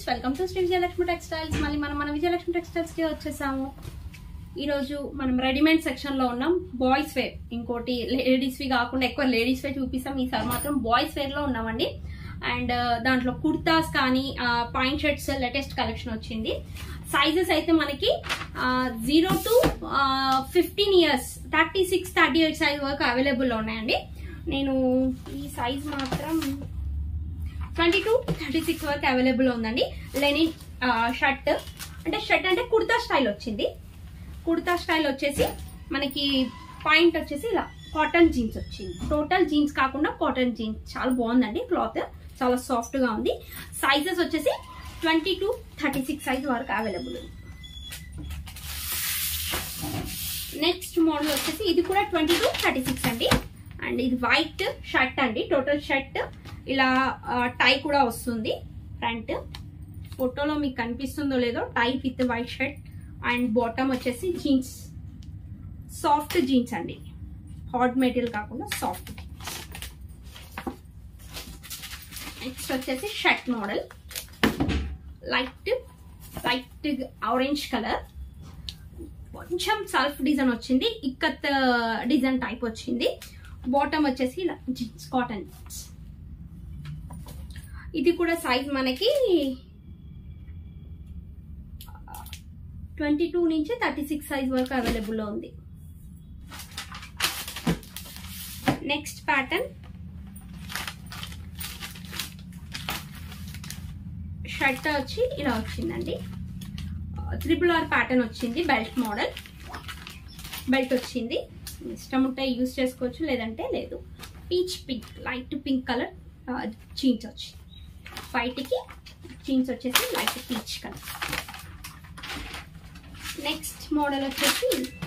friends welcome to Shri Vijayalakshmi Textiles మళ్ళీ మనం మన విజయలక్ష్మి టెక్స్టైల్స్ కి వచ్చేసాము ఈరోజు మనం రెడీమేడ్ సెక్షన్ లో ఉన్నాం బాయ్స్ వేర్ ఇంకోటి లేడీస్ వి కాకుండా ఎక్కువ లేడీస్ వేర్ చూపిస్తాం ఈసారి మాత్రం బాయ్స్ వేర్ లో ఉన్నామండి అండ్ దాంట్లో కుర్తాస్ కానీ పాయింట్ షర్ట్స్ లేటెస్ట్ కలెక్షన్ వచ్చింది సైజెస్ అయితే మనకి zero to fifteen years thirty six thirty eight size వరకు అవైలబుల్ ఉన్నాయండి నేను ఈ సైజ్ మాత్రం ట్వంటీ టూ థర్టీ సిక్స్ వరకు అవైలబుల్ ఉందండి లెనిన్ షర్ట్ అంటే షర్ట్ అంటే కుర్తా స్టైల్ వచ్చింది కుర్తా స్టైల్ వచ్చేసి మనకి పాయింట్ వచ్చేసి ఇలా కాటన్ జీన్స్ వచ్చింది టోటల్ జీన్స్ కాకుండా కాటన్ జీన్స్ చాలా బాగుందండి క్లాత్ చాలా సాఫ్ట్ గా ఉంది సైజెస్ వచ్చేసి twenty two thirty six size వరకు అవైలబుల్ ఉంది నెక్స్ట్ మోడల్ వచ్చేసి ఇది కూడా ట్వంటీ టు థర్టీ సిక్స్ అండి అండ్ ఇది వైట్ షర్ట్ అండి టోటల్ షర్ట్ ఇలా టై కూడా వస్తుంది ఫ్రంట్ ఫోటోలో మీకు కనిపిస్తుందో లేదో tie with white shirt and bottom వచ్చేసి జీన్స్ సాఫ్ట్ జీన్స్ అండి హాట్ మెటీరియల్ కాకుండా సాఫ్ట్ నెక్స్ట్ వచ్చేసి shirt model light light orange colour కొంచెం సెల్ఫ్ డిజైన్ వచ్చింది ఇక్కత్ డిజైన్ టైప్ వచ్చింది బాటమ్ వచ్చేసి ఇలా జీన్స్ కాటన్ జీన్స్ ఇది కూడా సైజ్ మనకి ట్వంటీ టూ నుంచి థర్టీ సిక్స్ సైజ్ వరకు అవైలబుల్లో ఉంది నెక్స్ట్ ప్యాటర్న్ షర్ట్ వచ్చి ఇలా వచ్చిందండి త్రిపుల్ ఆర్ ప్యాటర్న్ వచ్చింది బెల్ట్ మోడల్ బెల్ట్ వచ్చింది ఇష్టం ఉంటే యూజ్ చేసుకోవచ్చు లేదంటే లేదు peach pink light pink colour jeans వచ్చింది వైట్కి జీన్స్ వచ్చేసి light peach colour next model వచ్చేసి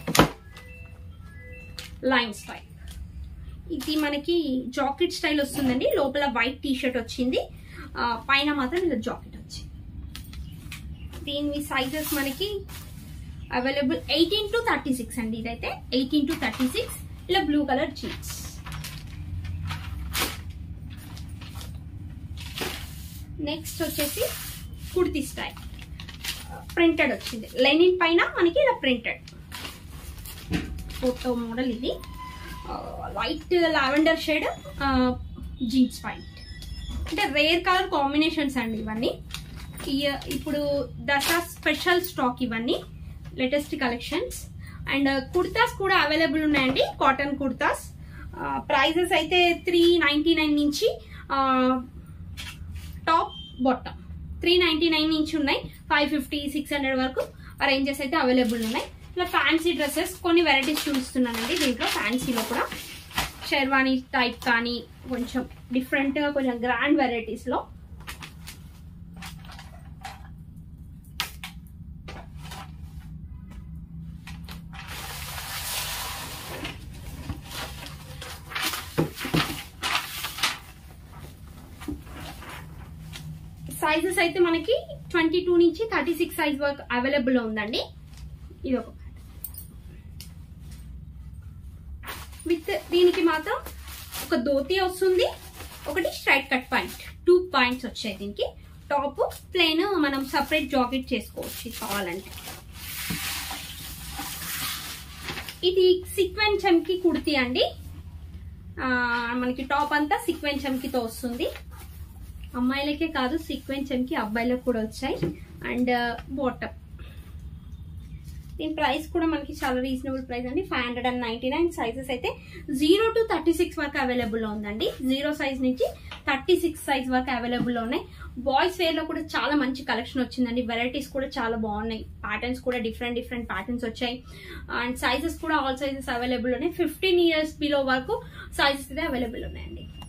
లైన్ స్టైల్ ఇది మనకి జాకెట్ స్టైల్ వస్తుందండి లోపల వైట్ టీ షర్ట్ వచ్చింది పైన మాత్రం ఇలా జాకెట్ వచ్చింది దీని సైజెస్ మనకి available eighteen to thirty six అండి ఇదైతే ఎయిటీన్ టు థర్టీ సిక్స్ ఇలా బ్లూ కలర్ జీన్స్ నెక్స్ట్ వచ్చేసి కుర్తీ స్టైల్ ప్రింటెడ్ వచ్చింది లెనిన్ పైన మనకి ఇలా ప్రింటెడ్ ఫోటో మోడల్ ఇది white lavender shade jeans white అంటే రేర్ కలర్ కాంబినేషన్స్ అండి ఇవన్నీ ఇప్పుడు దసరా స్పెషల్ స్టాక్ ఇవన్నీ లేటెస్ట్ కలెక్షన్స్ అండ్ కుర్తాస్ కూడా అవైలబుల్ ఉన్నాయండి కాటన్ కుర్తాస్ ప్రైజెస్ అయితే త్రీ నైంటీ నైన్ నుంచి top bottom three ninety nine నుంచి ఉన్నాయి ఫైవ్ ఫిఫ్టీ సిక్స్ హండ్రెడ్ వరకు రేంజెస్ అయితే అవైలబుల్ ఉన్నాయి ఇలా ఫ్యాన్సీ డ్రెస్సెస్ కొన్ని వెరైటీస్ చూస్తున్నానండి దీంట్లో ఫ్యాన్సీలో కూడా షెర్వానీ టైప్ కానీ కొంచెం డిఫరెంట్గా కొంచెం గ్రాండ్ వెరైటీస్లో సైజెస్ అయితే మనకి ట్వంటీ టూ నుంచి థర్టీ సిక్స్ సైజ్ వరకు అవైలబుల్ ఉందండి ఇది ఒక విత్ దీనికి మాత్రం ఒక ధోతి వస్తుంది ఒకటి straight cut pant two pants వచ్చాయి దీనికి టాప్ ప్లెయిన్ మనం సపరేట్ జాకెట్ చేసుకోవచ్చు కావాలంటే ఇది సీక్వెన్ చమ్కి కుర్తీ అండి మనకి టాప్ అంతా సీక్వెన్ చమ్కితో వస్తుంది అమ్మాయిలకే కాదు సీక్వెన్స్ చమ్కి అబ్బాయిలకు కూడా వచ్చాయి అండ్ బాటమ్ దీని ప్రైస్ కూడా మనకి చాలా రీజనబుల్ ప్రైస్ అండి five hundred and ninety nine sizes అయితే జీరో టు థర్టీ సిక్స్ వరకు అవైలబుల్ ఉందండి జీరో సైజ్ నుంచి థర్టీ సిక్స్ సైజ్ వరకు అవైలబుల్ ఉన్నాయి బాయ్స్ వేర్ లో కూడా చాలా మంచి కలెక్షన్ వచ్చిందండి వెరైటీస్ కూడా చాలా బాగున్నాయి ప్యాటర్న్స్ కూడా డిఫరెంట్ డిఫరెంట్ ప్యాటర్న్స్ వచ్చాయి అండ్ సైజెస్ కూడా ఆల్ సైజెస్ అవైలబుల్ ఉన్నాయి ఫిఫ్టీన్ ఇయర్స్ బిలో వరకు సైజెస్ అయితే అవైలబుల్ ఉన్నాయండి